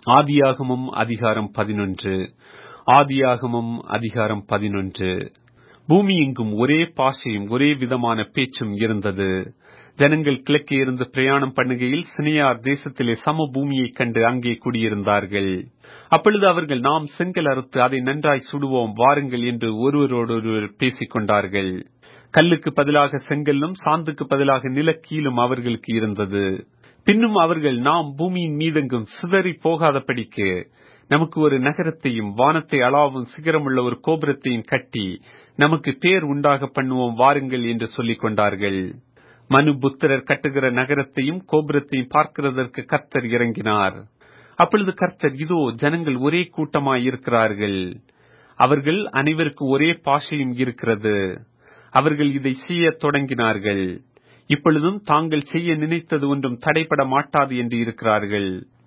ஆதியாகமம் அதிகாரம் பதினொன்று ஆதியாகமம் அதிகாரம் பதினொன்று பூமி எங்கும் ஒரே பாஷையும் ஒரே விதமான பேச்சும் இருந்தது ஜனங்கள் கிழக்கே இருந்து பிரயாணம் பண்ணுகையில் சினியார் தேசத்திலே சம பூமியைக் கண்டு அங்கே குடியிருந்தார்கள் அப்பொழுது அவர்கள் நாம் செங்கல் அறுத்து அதை நன்றாய் சுடுவோம் வாருங்கள் என்று ஒருவரோடொருவர் பேசிக் கொண்டார்கள் கல்லுக்கு பதிலாக செங்கல்லும் சாந்துக்கு பதிலாக நிலக்கீலும் அவர்களுக்கு இருந்தது பின்னும் அவர்கள் நாம் பூமியின் மீதெங்கும் சிதறி போகாதபடிக்கு நமக்கு ஒரு நகரத்தையும் வானத்தை அளாவும் சிகரமுள்ள ஒரு கோபுரத்தையும் கட்டி நமக்கு பேர் உண்டாக பண்ணுவோம் வாருங்கள் என்று சொல்லிக் கொண்டார்கள் மனு புத்திரர் கட்டுகிற நகரத்தையும் கோபுரத்தையும் பார்க்கிறதற்கு கர்த்தர் இறங்கினார் அப்பொழுது கர்த்தர் இதோ ஜனங்கள் ஒரே கூட்டமாய் இருக்கிறார்கள் அவர்கள் அனைவருக்கும் ஒரே பாஷையும் இருக்கிறது அவர்கள் இதை செய்யத் தொடங்கினார்கள் இப்பொழுதும் தாங்கள் செய்ய நினைத்தது ஒன்றும் தடைபட மாட்டாது என்று இருக்கிறார்கள்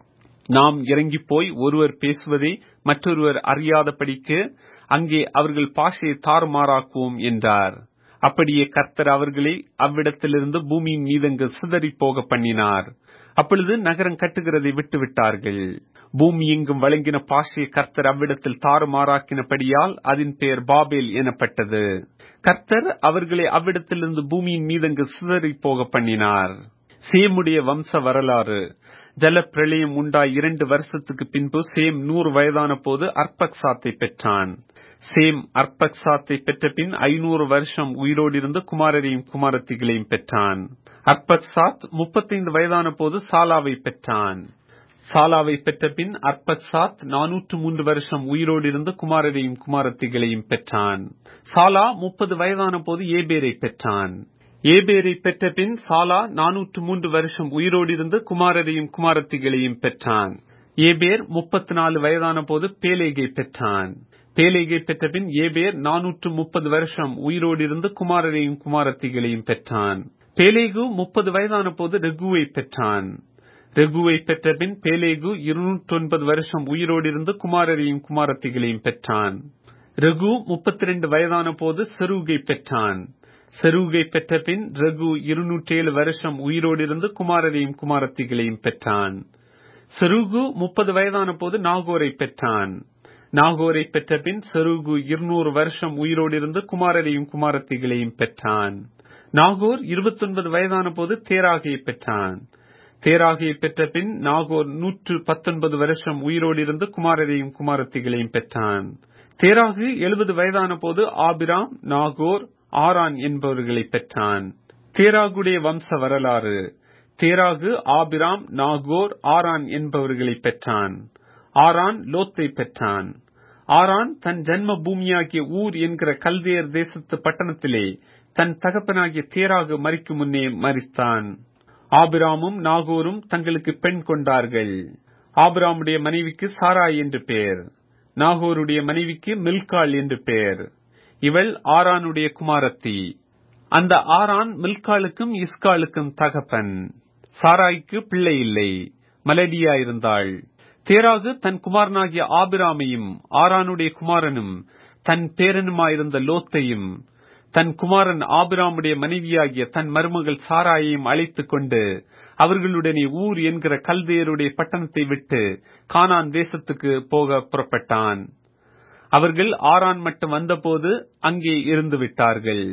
நாம் இறங்கி போய் ஒருவர் பேசுவதை மற்றொருவர் அறியாதபடிக்கு அங்கே அவர்கள் பாஷையை தாறுமாறாக்குவோம் என்றார் அப்படியே கர்த்தர் அவர்களை அவ்விடத்திலிருந்து பூமியின் மீதங்கு சிதறி போக பண்ணினார் அப்பொழுது நகரம் கட்டுகிறதை விட்டுவிட்டார்கள் பூமி எங்கும் வழங்கின பாஷையை கர்த்தர் அவ்விடத்தில் தாறுமாறாக்கினபடியால் அதன் பெயர் பாபேல் எனப்பட்டது கர்த்தர் அவர்களை அவ்விடத்திலிருந்து பூமியின் மீதங்கு சிதறி போக பண்ணினார் சேமுடைய வம்ச வரலாறு ஜல பிரளயம் உண்டாய் இரண்டு வருஷத்துக்கு பின்பு சேம் நூறு வயதான போது அர்பக்சாத்தை பெற்றான் சேம் அர்பக்சாத்தை பெற்ற பின் ஐநூறு வருஷம் உயிரோடு இருந்து குமாரரையும் குமாரத்திகளையும் பெற்றான் அர்பக்சாத் முப்பத்தைந்து வயதான போது சாலாவை பெற்றான் சாலாவை பெற்ற பின் அர்பக்சாத் நானூற்று மூன்று வருஷம் உயிரோடு இருந்து குமாரரையும் குமாரத்திகளையும் பெற்றான் சாலா முப்பது வயதான போது ஏபேரை பெற்றான் ஏபேரை பெற்ற பின் சாலா நானூற்று மூன்று வருஷம் உயிரோடு இருந்து குமாரரையும் குமாரத்திகளையும் பெற்றான் ஏபேர் முப்பத்தி நாலு வயதான போது பேலேகை பெற்றான் பேலேகை பெற்ற பின் ஏபேர் நானூற்று முப்பது வருஷம் உயிரோடு இருந்து குமாரரையும் குமாரத்திகளையும் பெற்றான் பேலேகு முப்பது வயதான போது ரெகுவை பெற்றான் ரெகுவை பெற்ற பின் பேலேகு இருநூற்றி ஒன்பது வருஷம் உயிரோடு இருந்து குமாரரையும் குமாரத்திகளையும் பெற்றான் ரெகு முப்பத்தி ரெண்டு வயதான போது செருகை பெற்றான் செருகை பெற்ற பின் ரகு இருநூற்றி ஏழு வருஷம் உயிரோடு இருந்து குமாரரையும் குமாரத்திகளையும் பெற்றான் செருகு முப்பது வயதான போது நாகோரை பெற்றான் நாகோரை பெற்ற பின் செருகு இருநூறு வருஷம் உயிரோடு இருந்து குமாரரையும் குமாரத்திகளையும் பெற்றான் நாகோர் இருபத்தி ஒன்பது வயதான போது தேராகையை பெற்றான் தேராகையை பெற்ற பின் நாகோர் நூற்று பத்தொன்பது வருஷம் உயிரோடு இருந்து குமாரரையும் குமாரத்திகளையும் பெற்றான் தேராகு எழுபது வயதான போது ஆபிராம் நாகோர் ஆரான் என்பவர்களை பெற்றான் தேராகுடைய வம்ச வரலாறு தேராகு ஆபிராம் நாகோர் ஆரான் என்பவர்களை பெற்றான் ஆரான் லோத்தை பெற்றான் ஆரான் தன் ஜன்ம பூமியாகிய ஊர் என்கிற கல்தேர் தேசத்து பட்டணத்திலே தன் தகப்பனாகிய தேராகு மறிக்கும் முன்னே மறித்தான் ஆபிராமும் நாகோரும் தங்களுக்கு பெண் கொண்டார்கள் ஆபிராமுடைய மனைவிக்கு சாராய் என்று பெயர் நாகோருடைய மனைவிக்கு மில்கால் என்று பெயர் இவள் ஆரானுடைய குமாரத்தி அந்த ஆரான் மில்காலுக்கும் இஸ்காலுக்கும் தகப்பன் சாராய்க்கு பிள்ளை இல்லை மலடியா இருந்தாள் தேராகு தன் குமாரனாகிய ஆபிராமையும் ஆரானுடைய குமாரனும் தன் பேரனுமாயிருந்த லோத்தையும் தன் குமாரன் ஆபிராமுடைய மனைவியாகிய தன் மருமகள் சாராயையும் அழைத்துக் கொண்டு அவர்களுடனே ஊர் என்கிற கல்தேயருடைய பட்டணத்தை விட்டு கானான் தேசத்துக்கு போக புறப்பட்டான் அவர்கள் ஆரான் மட்டும் வந்தபோது அங்கே இருந்து விட்டார்கள்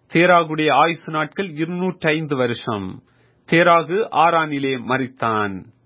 தேராகுடைய ஆயுசு நாட்கள் இருநூற்றி ஐந்து வருஷம் தேராகு ஆரானிலே மறித்தான்